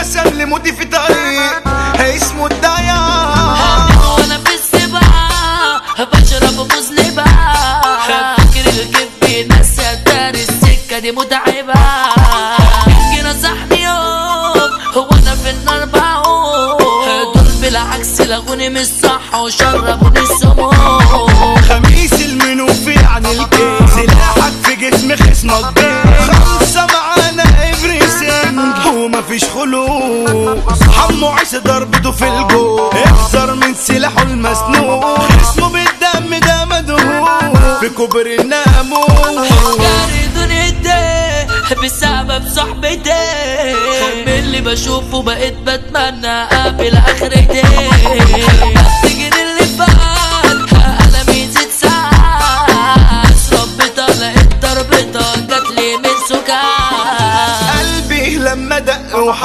رسم لي موتي في طريق اسمه الضياع وانا في السباع بشرب مذنبة فاكر الكيف بينسى داري السكة دي متعبة جينا صاحبي يوم هو انا في النار بعوم دول بالعكس لغوني من الصحة وشربوني السموم خميس المنوفي يعني الكيس سلاحك في جسم خصمك بيه خمسة معانا افريسنج ومفيش خلوص حمو عيسى ضربته في الجو احذر من سلاحه المسنون خصمه بالدم ده مدهون في كبر الناموس جاري دنيتي بسبب صحبتي من اللي بشوفه بقيت بتمنى اقابل اخرتي